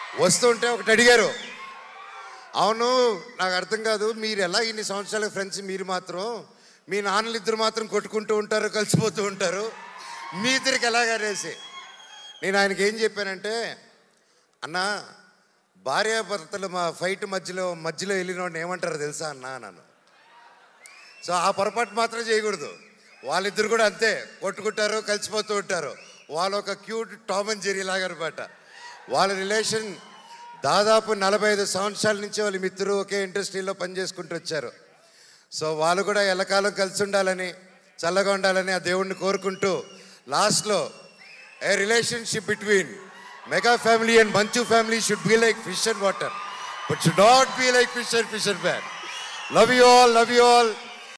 వస్తుంటే ఒకటి అడిగారు అవును నాకు అర్థం కాదు మీరు ఎలా ఇన్ని సంవత్సరాల ఫ్రెండ్స్ మీరు మాత్రం మీ నాన్నలు ఇద్దరు మాత్రం కొట్టుకుంటూ ఉంటారు కలిసిపోతూ ఉంటారు మీ ఇద్దరికి ఎలాగనేసి నేను ఆయనకి ఏం చెప్పానంటే అన్న భార్యాభర్తలు మా ఫైట్ మధ్యలో మధ్యలో వెళ్ళిన వాడిని ఏమంటారు తెలుసా అన్న అన్నాను సో ఆ పొరపాటు మాత్రం చేయకూడదు వాళ్ళిద్దరు కూడా అంతే కొట్టుకుంటారు కలిసిపోతూ ఉంటారు వాళ్ళు ఒక క్యూట్ టామ్ అండ్ జెరీ లాగా అనమాట వాళ్ళ రిలేషన్ దాదాపు నలభై ఐదు సంవత్సరాల నుంచి వాళ్ళ మిత్రులు ఒకే ఇండస్ట్రీలో పనిచేసుకుంటూ వచ్చారు సో వాళ్ళు కూడా ఎల్లకాలం కలిసి ఉండాలని చల్లగా ఉండాలని ఆ దేవుణ్ణి కోరుకుంటూ లాస్ట్లో a relationship between mega family and Manchu family should be like fish and water but should not be like fish and fish and man love you all love you all